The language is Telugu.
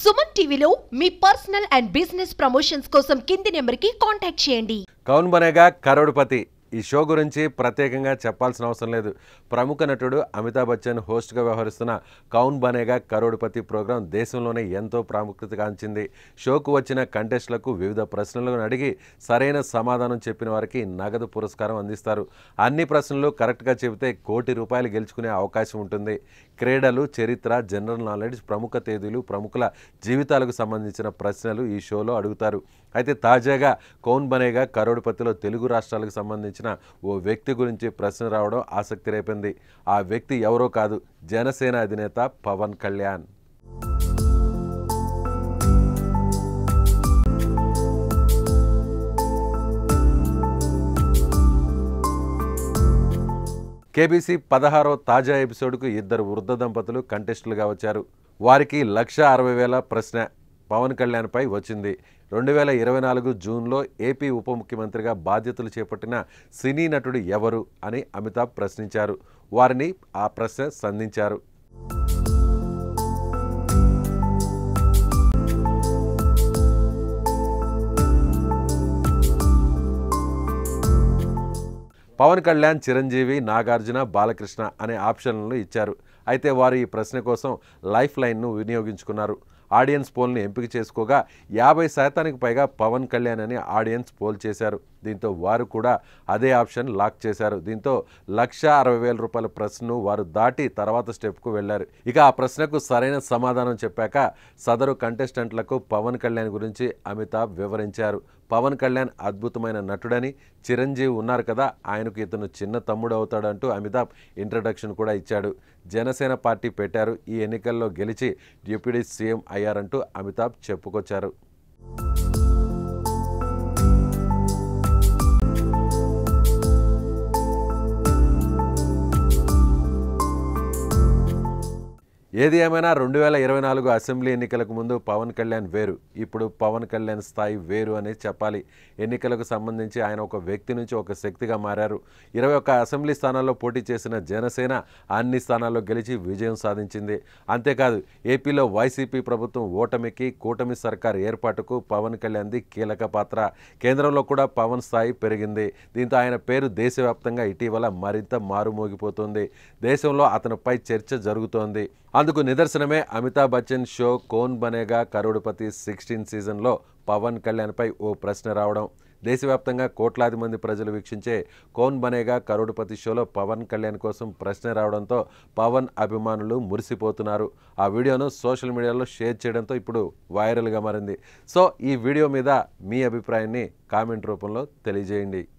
సుమన్ టీవీలో మీ పర్సనల్ అండ్ బిజినెస్ ప్రమోషన్స్ కోసం కింది నెంబర్కి కాంటాక్ట్ చేయండి కౌన్ బనేగా కరోడ్పతి ఈ షో గురించి ప్రత్యేకంగా చెప్పాల్సిన అవసరం లేదు ప్రముఖ నటుడు అమితాబ్ బచ్చన్ హోస్ట్గా వ్యవహరిస్తున్న కౌన్ బనేగా కరోడ్పతి ప్రోగ్రాం దేశంలోనే ఎంతో ప్రాముఖ్యత గాంచింది షోకు వచ్చిన కంటెస్టులకు వివిధ ప్రశ్నలను అడిగి సరైన సమాధానం చెప్పిన వారికి నగదు పురస్కారం అందిస్తారు అన్ని ప్రశ్నలు కరెక్ట్గా చెబితే కోటి రూపాయలు గెలుచుకునే అవకాశం ఉంటుంది క్రీడలు చరిత్ర జనరల్ నాలెడ్జ్ ప్రముఖ తేదీలు ప్రముఖుల జీవితాలకు సంబంధించిన ప్రశ్నలు ఈ షోలో అడుగుతారు అయితే తాజాగా కౌన్ బనేగా కరోడ్పతిలో తెలుగు రాష్ట్రాలకు సంబంధించిన ఓ వ్యక్తి గురించి ప్రశ్న రావడం ఆసక్తి రేపింది ఆ వ్యక్తి ఎవరో కాదు జనసేన అధినేత పవన్ కళ్యాణ్ కేబీసీ పదహారో తాజా ఎపిసోడ్కు ఇద్దరు వృద్ధ దంపతులు కంటెస్టులుగా వచ్చారు వారికి లక్ష అరవై వేల ప్రశ్న పవన్ కళ్యాణ్పై వచ్చింది రెండు వేల ఇరవై నాలుగు జూన్లో ఏపీ ఉప ముఖ్యమంత్రిగా బాధ్యతలు చేపట్టిన సినీ నటుడు ఎవరు అని అమితాబ్ ప్రశ్నించారు వారిని ఆ ప్రశ్న సంధించారు పవన్ కళ్యాణ్ చిరంజీవి నాగార్జున బాలకృష్ణ అనే ఆప్షన్లను ఇచ్చారు అయితే వారు ఈ ప్రశ్న కోసం లైఫ్ లైన్ను వినియోగించుకున్నారు ఆడియన్స్ పోల్ని ఎంపిక చేసుకోగా యాభై శాతానికి పైగా పవన్ కళ్యాణ్ అని ఆడియన్స్ పోల్ చేశారు దీంతో వారు కూడా అదే ఆప్షన్ లాక్ చేశారు దీంతో లక్ష అరవై వేల రూపాయల ప్రశ్నను వారు దాటి తర్వాత స్టెప్కు వెళ్లారు ఇక ఆ ప్రశ్నకు సరైన సమాధానం చెప్పాక సదరు కంటెస్టెంట్లకు పవన్ కళ్యాణ్ గురించి అమితాబ్ వివరించారు పవన్ కళ్యాణ్ అద్భుతమైన నటుడని చిరంజీవి ఉన్నారు కదా ఆయనకు ఇతను చిన్న తమ్ముడు అవుతాడంటూ అమితాబ్ ఇంట్రడక్షన్ కూడా ఇచ్చాడు జనసేన పార్టీ పెట్టారు ఈ ఎన్నికల్లో గెలిచి డిప్యూటీ సీఎం అయ్యారంటూ అమితాబ్ చెప్పుకొచ్చారు ఏది ఏమైనా రెండు వేల ఇరవై నాలుగు అసెంబ్లీ ఎన్నికలకు ముందు పవన్ కళ్యాణ్ వేరు ఇప్పుడు పవన్ కళ్యాణ్ స్థాయి వేరు అనేది చెప్పాలి ఎన్నికలకు సంబంధించి ఆయన ఒక వ్యక్తి నుంచి ఒక శక్తిగా మారారు ఇరవై ఒక్క అసెంబ్లీ స్థానాల్లో పోటీ చేసిన జనసేన అన్ని స్థానాల్లో గెలిచి విజయం సాధించింది అంతేకాదు ఏపీలో వైసీపీ ప్రభుత్వం ఓటమికి కూటమి సర్కార్ ఏర్పాటుకు పవన్ కళ్యాణ్ది కీలక పాత్ర కేంద్రంలో కూడా పవన్ స్థాయి పెరిగింది దీంతో ఆయన పేరు దేశవ్యాప్తంగా ఇటీవల మరింత మారుమోగిపోతుంది దేశంలో అతనిపై చర్చ జరుగుతోంది అందుకు నిదర్శనమే అమితాబ్ బచ్చన్ షో కోన్ బనేగా కరోడుపతి సిక్స్టీన్ సీజన్లో పవన్ కళ్యాణ్పై ఓ ప్రశ్న రావడం దేశవ్యాప్తంగా కోట్లాది మంది ప్రజలు వీక్షించే కోన్ బనేగా కరోడుపతి షోలో పవన్ కళ్యాణ్ కోసం ప్రశ్న రావడంతో పవన్ అభిమానులు మురిసిపోతున్నారు ఆ వీడియోను సోషల్ మీడియాలో షేర్ చేయడంతో ఇప్పుడు వైరల్గా మారింది సో ఈ వీడియో మీద మీ అభిప్రాయాన్ని కామెంట్ రూపంలో తెలియజేయండి